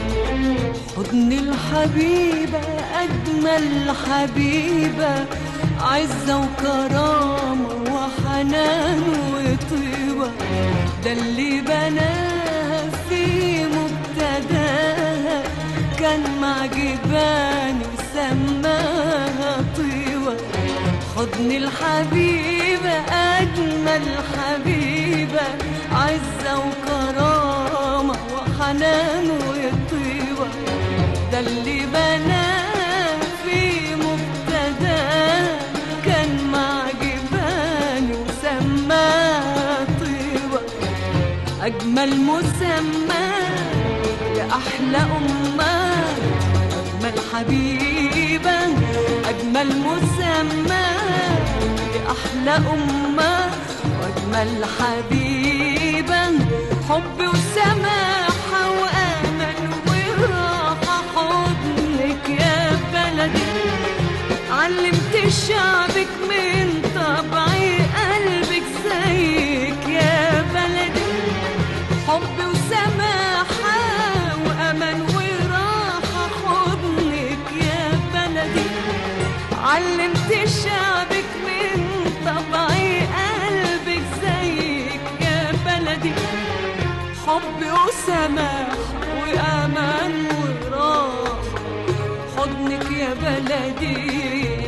حضن الحبيبة أجمل حبيبة عزة وكرامة وحنان وطيبة ده اللي بناها في مبتداها كان معجباني وسماها طيبة حضن الحبيبة أجمل حبيبة عزة وكرامة وحنان وطيبة ده اللي بناه في مبتداه كان معجباني وسماه طيبة أجمل مسمى يا أحلى أمة أجمل حبيبة أجمل مسمى يا أحلى أمة وأجمل حبيبة حب وسماحة وأمل وراحة حضنك يا بلدي علمت شعبك من طبعي قلبك زيك يا بلدي حب وسماحة وأمل وراحة حضنك يا بلدي علمت شعبك من طبعي قلبك زيك يا بلدي حب وسماحة وأمان وراحة حضنك يا بلدي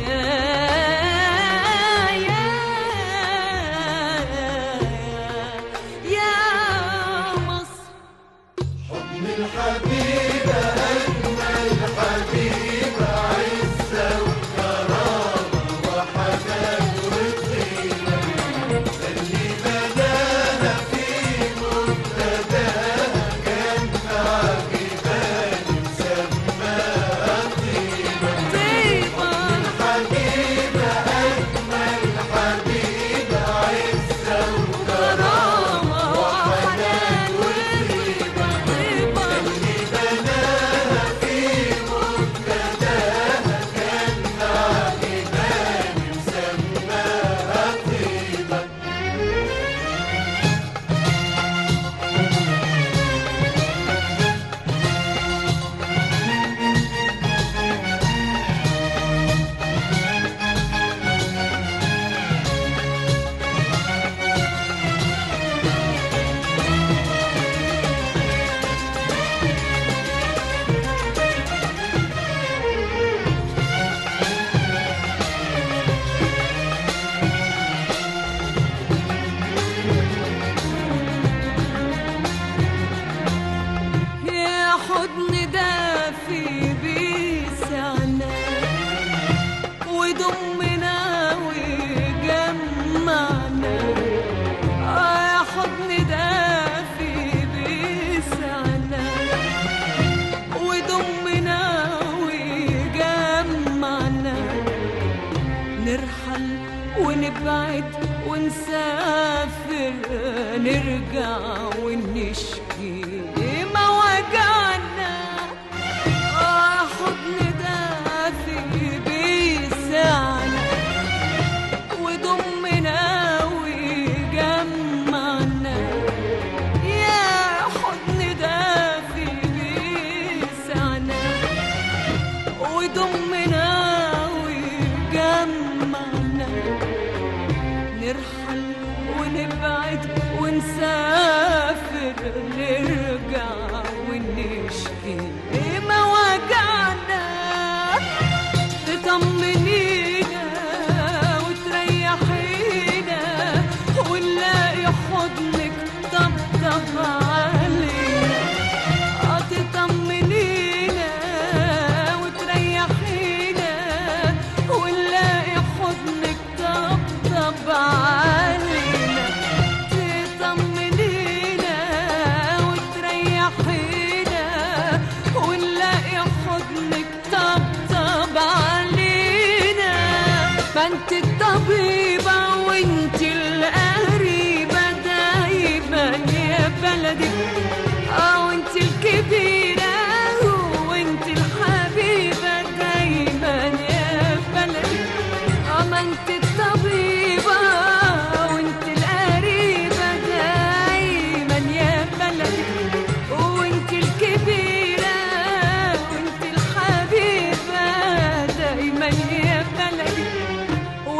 يا مصر حضن الحبيبة أجمل حبيبة عزة وكرامة وحنان وطيبة اللي بدانا في مبتداها كان عجباني مسماها طيبة طيبة حبيبة أجمل حبيبة عزة وكرامة وحنان وطيبة طيبة اللي بناها في مبتداها كان عجباني مسماها طيبة يا حضن دافي بيسعنا وضمنا وجمعنا آه يا حضن دافي بيسعنا وضمنا وجمعنا نرحل ونبعد ونسافر نرجع ونشكي ما وجعنا آه حضن دافي بيسعنا وضمنا وجمعنا يا حضن دافي بيسعنا وضمنا وجمعنا نرحل ونبعد ونسافر نرجع ونشكي ما وجعنا تطمنينا وتريحينا ونلاقي حضنك طبطب علينا آه تطمنينا وتريحينا ونلاقي حضنك طبطب علينا تطمنينا وتريحينا ونلاقي حضنك طبطب علينا ما انت الطبيبة وانت القريبة دايما يا بلدي اه وانت الكبيرة وانت الحبيبة دايما يا بلدي اه ما انت الطبيبة وانت القريبة دايما يا بلدي وانت الكبيرة وانت الحبيبة دايما يا بلدي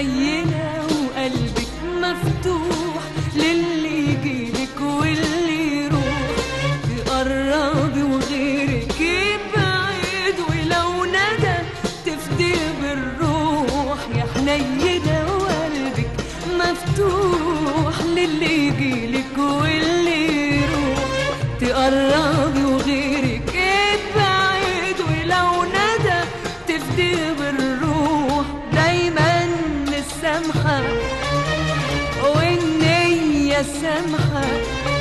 حنينة وقلبك مفتوح للي يجيلك واللي يروح تقربي وغيرك يبعد ولو ندى تفدي بالروح يا حنينة وقلبك مفتوح للي يجيلك واللي يروح تقربي وغيرك يبعد ولو ندى تفدي بالروح دايما السمحة والنية السمحة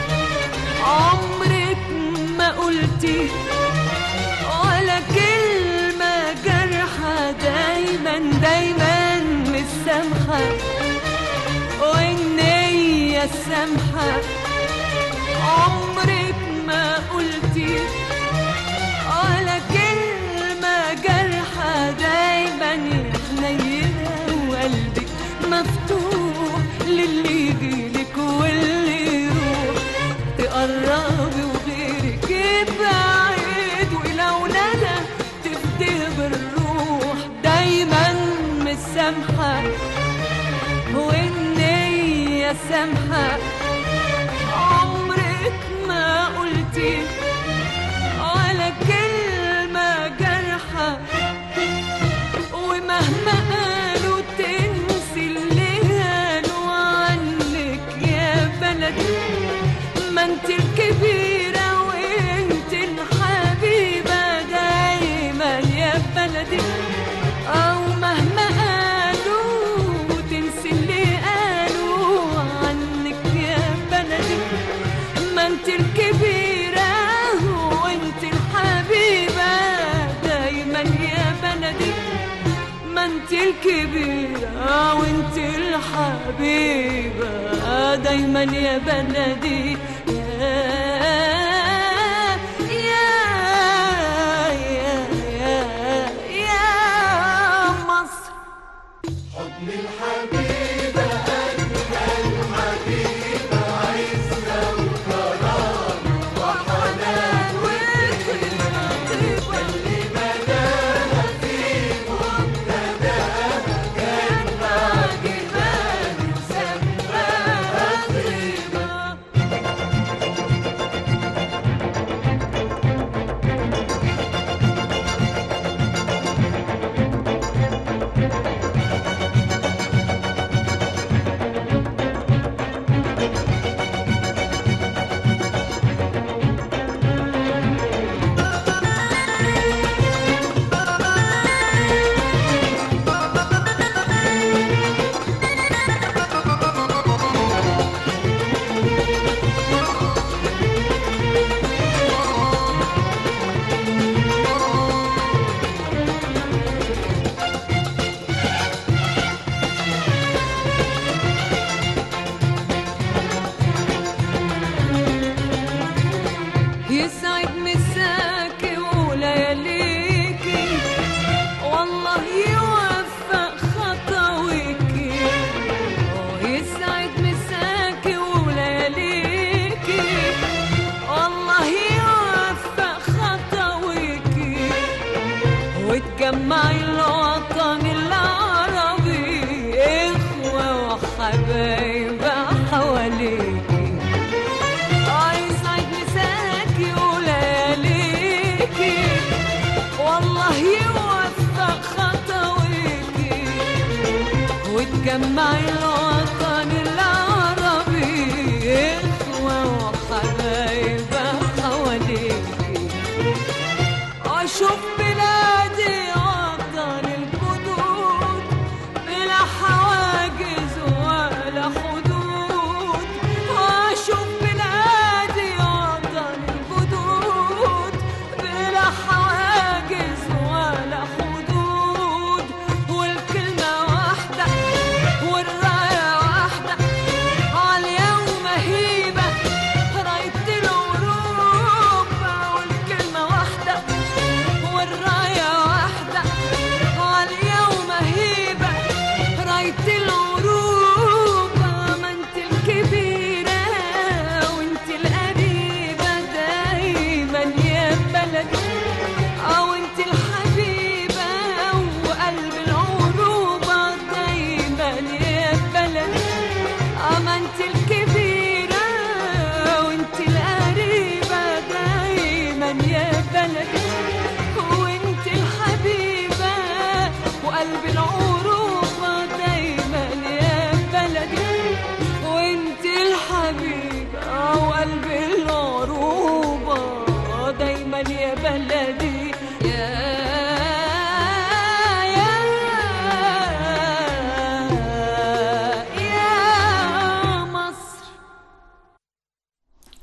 عمرك ما قلتي ولا كلمة جرحة دايما دايما السمحة والنية السمحة عمرك ما قلتي ولا كلمة جرحة دايما يا حنينة وقلبك مفتوح للي يجيلك واللي يروح تقربي وغيرك يبعد ولو ندى تفدي بالروح دايما مسامحة والنية سامحة عمرك ما قلتي ولا كلمة جرحة ومهما قالوا تنسي اللي قالوا عنك يا بلدي ما انت الكبيرة وانت الحبيبة دايما يا بلدي او مهما قالوا تنسي اللي قالوا عنك يا بلدي ما انت الكبيرة وانت الحبيبة دايما يا بلدي ما انت الكبيرة وانت الحبيبة دايما يا بلدي يا يا يا يا يا مصر حضن الحبيبة أجمل حبيبة عزة وكرامة وحنان وخدمة اللي بداها في مبتداها كان مع جبال سماها طيبة يسعد مساكي ولياليكي والله يوفق خطويكي آه، يسعد مساكي ولياليكي والله يوفق خطويكي وتجمعي الوطن العربي إخوة وحبايب حواليكي يسعد مساكي ولياليكي والله يوفق خطويكي وتجمعي الوطن العربي إخوة وحبايب حواليكي أشوف بلادي وطن الجدود بلا حواجز ولا حدود وأشوف بلادي وطن الجدود بلا حواجز ولا حدود والكلمة واحدة والراية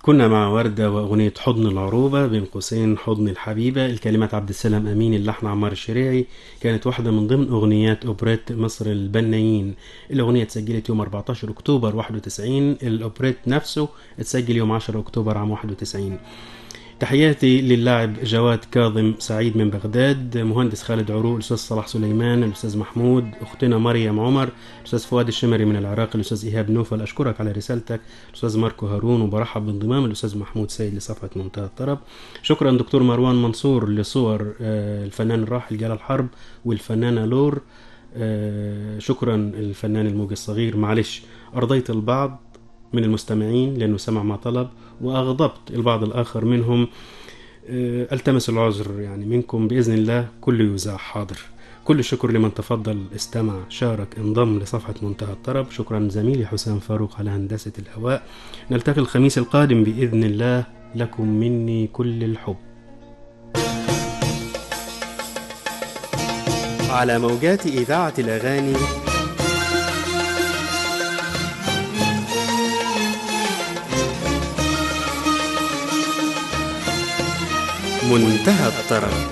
كنا مع وردة وأغنية حضن العروبة بين قوسين حضن الحبيبة الكلمات عبد السلام أمين اللحن عمار الشريعي كانت واحدة من ضمن أغنيات أوبريت مصر البنايين الأغنية اتسجلت يوم 14 أكتوبر 91 الأوبريت نفسه اتسجل يوم 10 أكتوبر عام 91 تحياتي للاعب جواد كاظم سعيد من بغداد مهندس خالد عروق الاستاذ صلاح سليمان الاستاذ محمود اختنا مريم عمر الاستاذ فؤاد الشمري من العراق الاستاذ ايهاب نوفل اشكرك على رسالتك الاستاذ ماركو هارون وبرحب بانضمام الاستاذ محمود سيد لصفحه منتهى الطرب شكرا دكتور مروان منصور لصور آه، الفنان الراحل جلال حرب والفنانه لور آه، شكرا الفنان الموجي الصغير معلش ارضيت البعض من المستمعين لأنه سمع ما طلب وأغضبت البعض الآخر منهم آه، التمس العذر يعني منكم بإذن الله كل يزاح حاضر كل الشكر لمن تفضل استمع شارك انضم لصفحة منتهى الطرب شكرا زميلي حسام فاروق على هندسة الهواء نلتقي الخميس القادم بإذن الله لكم مني كل الحب على موجات إذاعة الأغاني منتهى الطرب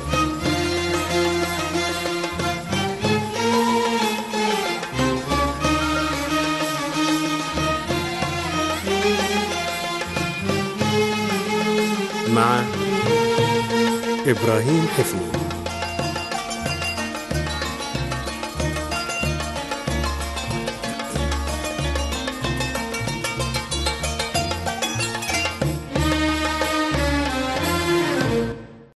مع إبراهيم حفني